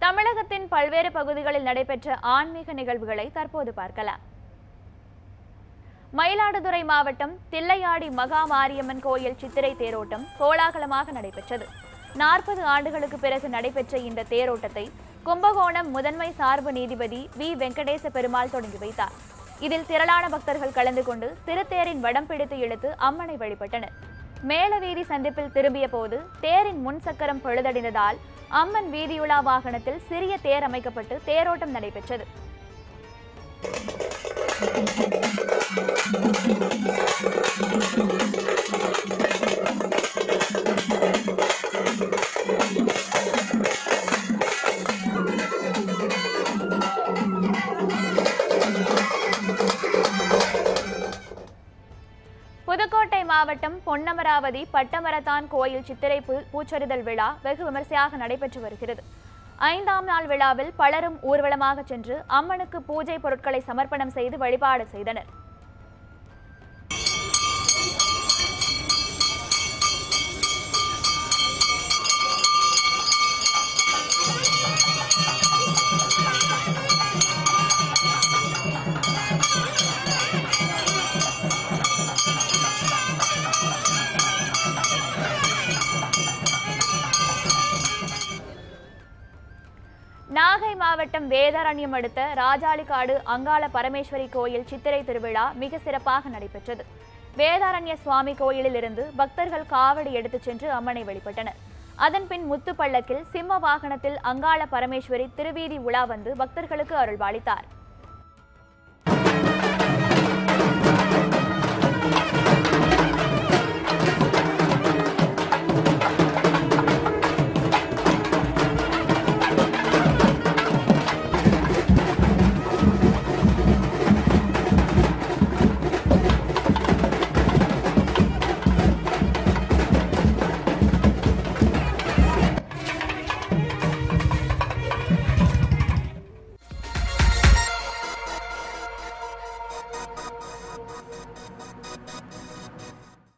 தமிழகத்தின் பல்வேறு பகுதிகளில் நடைபெற்ற ஆன்மீக நிகழ்வுகளை தற்போது பார்க்கலாம் மயிலாடுதுறை மாவட்டம் தில்லையாடி மகா மாரியம்மன் கோயில் சித்திரை தேரோட்டம் கோலாகலமாக நடைபெற்றது நாற்பது ஆண்டுகளுக்கு பிறகு நடைபெற்ற இந்த தேரோட்டத்தை கும்பகோணம் முதன்மை சார்பு நீதிபதி வி வெங்கடேச பெருமாள் தொடங்கி வைத்தார் இதில் திரளான பக்தர்கள் கலந்து கொண்டு திருத்தேரின் வடம் பிடித்து இழுத்து அம்மனை வழிபட்டனர் மேலவீதி சந்திப்பில் திரும்பிய போது தேரின் முன் சக்கரம் பழுதடைந்ததால் அம்மன் வீதியுலா வாகனத்தில் சிறிய தேர் அமைக்கப்பட்டு தேரோட்டம் நடைபெற்றது புதுக்கோட்டை மாவட்டம் பொன்னமராவதி பட்டமரத்தான் கோயில் சித்திரை பூ- பூச்சொரிதல் விழா வெகு விமர்சையாக நடைபெற்று வருகிறது ஐந்தாம் நாள் விழாவில் பலரும் ஊர்வலமாக சென்று அம்மனுக்கு பூஜை பொருட்களை சமர்ப்பணம் செய்து வழிபாடு செய்தனர் நாகை மாவட்டம் வேதாரண்யம் அடுத்த ராஜாளிக்காடு அங்காள பரமேஸ்வரி கோயில் சித்திரை திருவிழா மிக சிறப்பாக நடைபெற்றது வேதாரண்ய சுவாமி கோயிலிலிருந்து பக்தர்கள் காவடி எடுத்துச் சென்று அம்மனை வழிபட்டனர் அதன்பின் முத்து பள்ளக்கில் சிம்ம வாகனத்தில் அங்காள பரமேஸ்வரி திருவீதி உலா வந்து பக்தர்களுக்கு அருள்பாலித்தார்